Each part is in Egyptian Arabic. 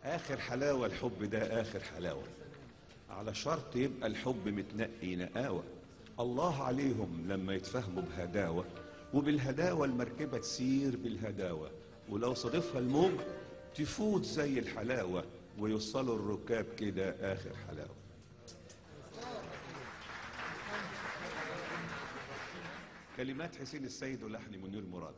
آخر حلاوة الحب ده آخر حلاوة على شرط يبقى الحب متنقي نقاوة الله عليهم لما يتفهموا بهداوة وبالهداوة المركبة تسير بالهداوة ولو صادفها الموج تفوت زي الحلاوة ويوصلوا الركاب كده آخر حلاوة كلمات حسين السيد ولحن منير مراد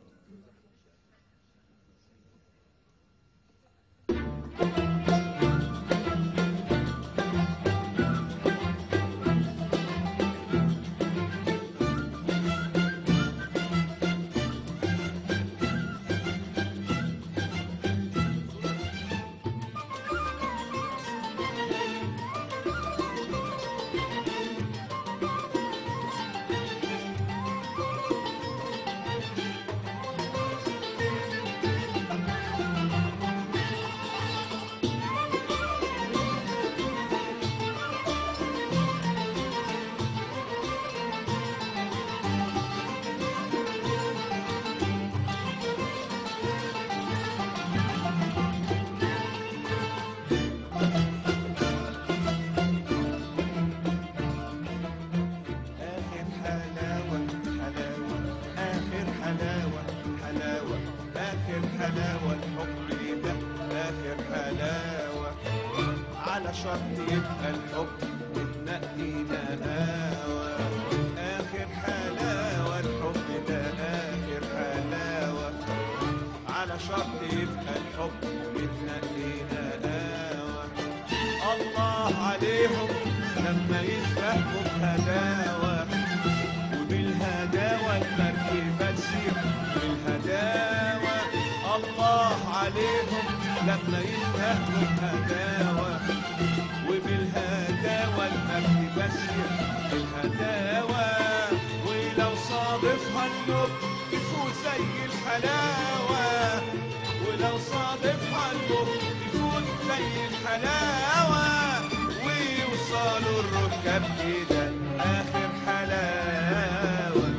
آخر حلاوة حلاوة آخر حلاوة حلاوة آخر حلاوة الحب ده آخر حلاوة على شرط يبقى الحب متنقي نقاوة آخر حلاوة الحب ده آخر حلاوة على شرط يبقى الحب متنقي نقاوة الله عليهم لما يتفهموا بهداوة وبالهداوة المركبة تسير بالهداوة الله عليهم لما يتفهموا بهداوة وبالهداوة المركبة تسير بالهداوة ولو صادفها النوم يفوت زي الحلاوة ولو صادفها النوم يفوت زي الحلاوة ويوصلوا الركاب كده آخر حلاوة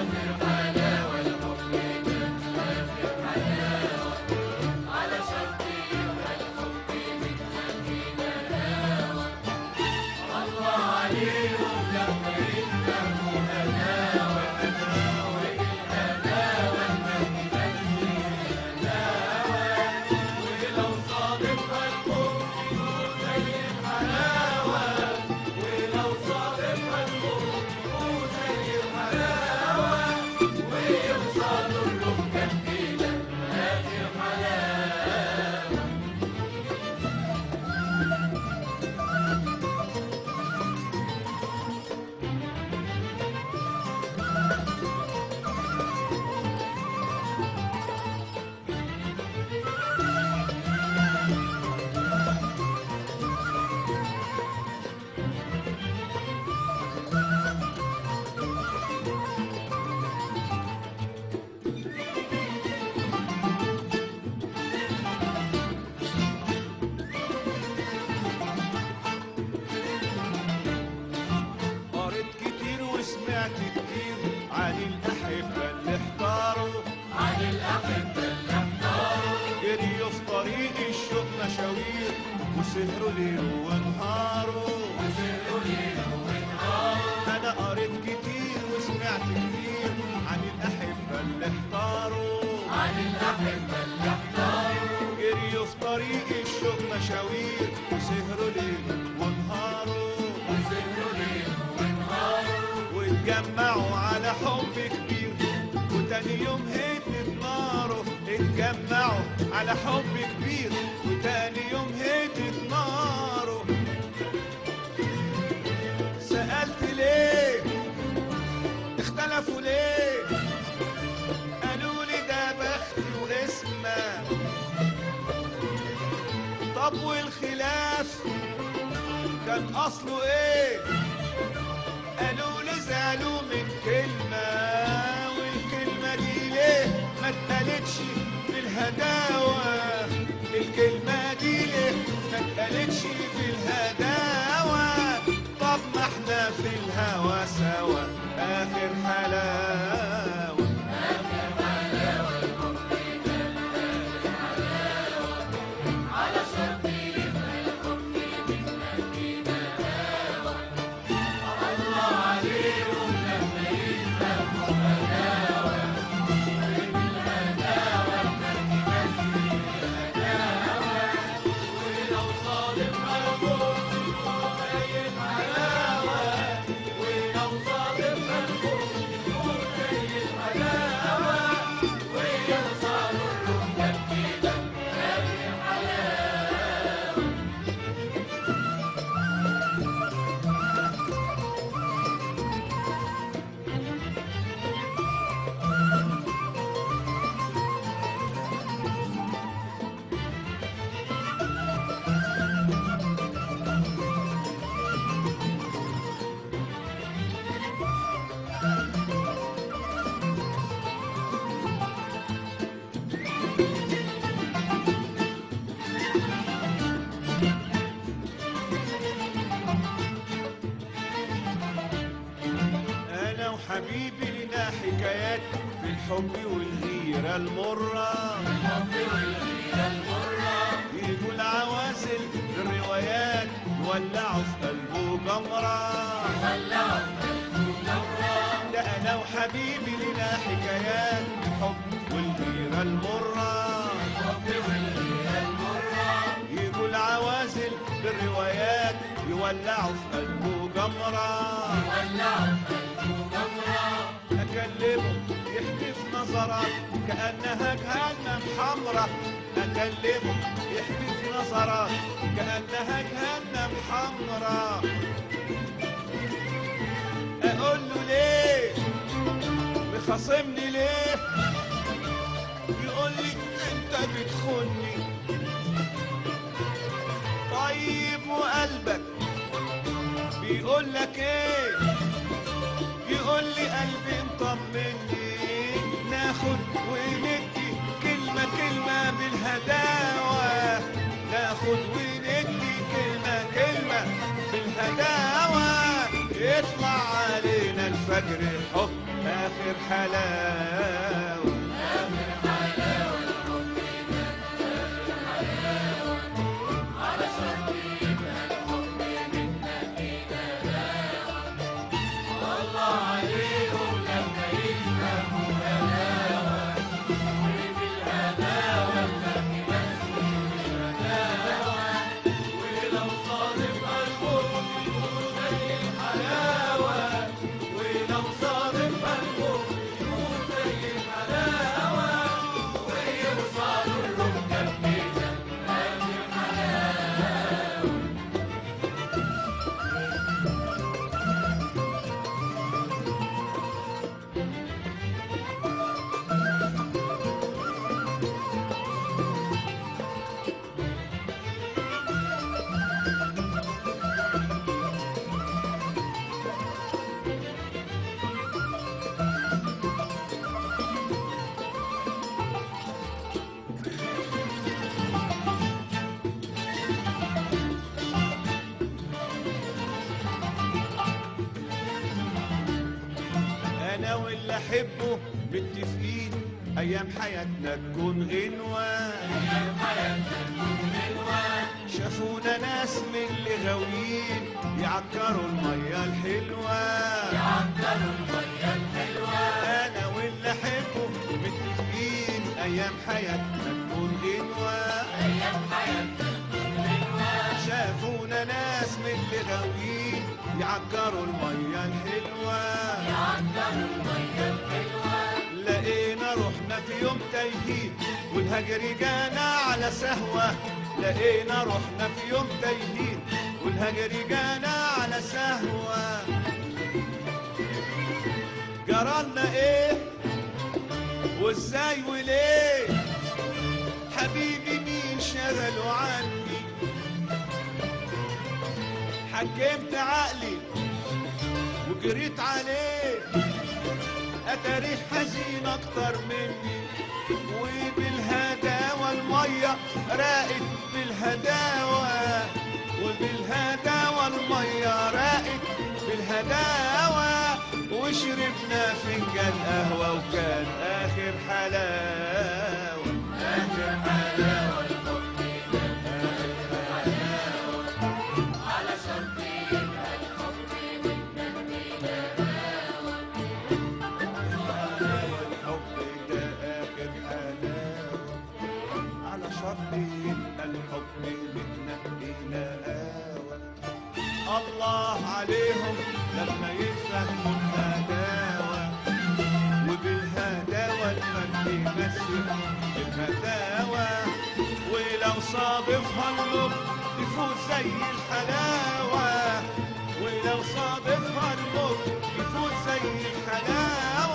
قريت كتير وسمعت كتير عن الأحبة اللي احتاروا عن الأحبة اللي احتاروا جريوا في طريق الشوق مشاوير وسهروا ليل ونهاروا وسروا ليل ونهار أنا قريت كتير وسمعت كتير عن الأحبة اللي احتاروا عن الأحبة اللي احتاروا جريوا في طريق الشوق مشاوير وسهروا ليل ونهاروا وسروا ليل ونهار واتجمعوا على حب كبير وتاني يوم هدت ناره اتجمعوا على حب كبير وتاني يوم هدت ناره سألت ليه اختلفوا ليه قالوا لي ده بختي واسمه طب والخلاف كان اصله ايه قالوا لي زعلوا من كلمة والكلمة دي ليه ما اتقالتش بالهداوة الكلمة دي ليه ما اتقالتش بالهداوة طب ما احنا في الهوى سوا آخر حلاوة على شرط الحب والغيرة المرة الحب والغيرة المرة يجوا العوازل الروايات يولعوا في قلبه جمرة ولعوا في قلبه جمرة ده انا وحبيبي لنا حكايات الحب والغيرة المرة الحب والغيرة المرة يجوا العوازل بالروايات يولعوا في قلبه جمرة ولعوا في قلبه جمرة أكلمه يحدف نظرات كأنها جهنم حمرة أكلمه يحدف نظرات كأنها جهنم حمرة أقول له ليه مخاصمني ليه يقول لي أنت بتخوني طيب وقلبك بيقول لك ايه يقول لي قلبي مطمني ناخد وندي كلمة كلمة بالهداوة ناخد وندي كلمة كلمة بالهداوة يطلع علينا الفجر الحب آخر حلاوة الله عليهم لما يفهموا هداوة وبالهداوة بتمثل الهداوة ولو صادف قلبهم يكون زي الحلاوة ولو صادف قلبهم يكون زي الحلاوة ويوصلوا الركب كده قد الحلاوة انا واللي احبه متفقين ايام حياتنا تكون غنوه شافونا ناس من اللي غاويين يعكروا الميه الحلوه انا واللي احبه متفقين ايام حياتنا تكون غنوه شافونا ناس من اللي غاويين يعكروا الميه الحلوه لقينا روحنا في يوم تايهين والهجر جانا على سهوة لقينا روحنا في يوم تايهين والهجر جانا على سهوة جرالنا ايه وازاي وليه حبيبي مين شغله عني حكمت عقلي وجريت عليه اتاريخ حزين اكتر مني وبالهداوة المية راقت بالهداوة وبالهداوة المية راقت بالهداوة وشربنا فنجان قهوة وكان آخر حلاوة آخر حلاوة الحب ده آخر حلاوة على شرط يبقى الحب متنقينا قاوة الله عليهم لما يفهموا الهداوة وبالهداوة المرء يمثل الهداوة ولو صادفها المر يفوت زي الحلاوة ولو صادفها المر يفوت زي الحلاوة